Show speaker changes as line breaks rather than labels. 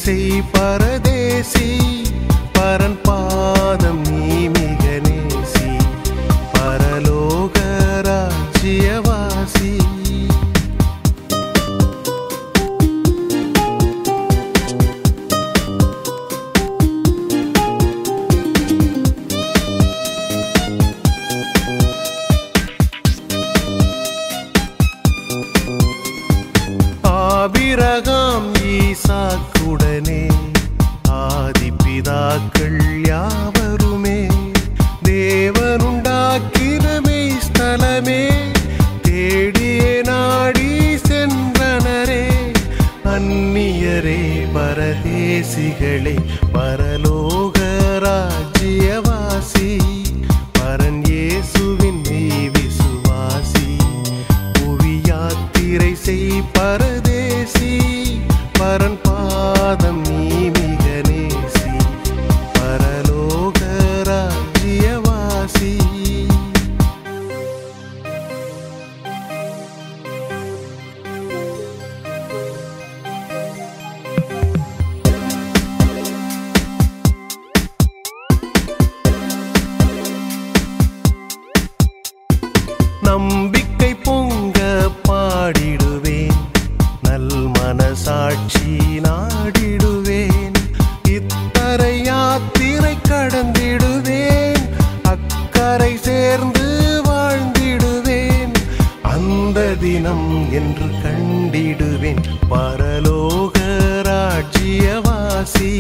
செய் பரதேசி பரன் பாதம் நீ மிக நேசி பரலோக ராஜ்யவாசி ஆபிரகாம் ஈசாக்குடனே ஆதிபிதாக்கள் யாவருமே தேவனுண்டாக்கினமே ஸ்தலமே தேடியே நாடி சென்றனரே அந்நியரே பரதேசிகளே பரலோக ராஜ்யவாசி பரன் இயேசுவின் மெய் விசுவாசி புவி யாத்திரை செய் பரதேசி பரன் பாதம் நீ மிக நேசி பரலோக ராஜ்யவாசி நம்பிக்கை பொங்க பாடிடுவேன் நல் மனசாட்சி நாடிடுவேன் இத்தரை யாத்திரை கடந்திடுவேன் அக்கறை சேர்ந்து வாழ்ந்திடுவேன் அந்த தினம் என்று கண்டிடுவேன் பரலோக ராஜ்யவாசி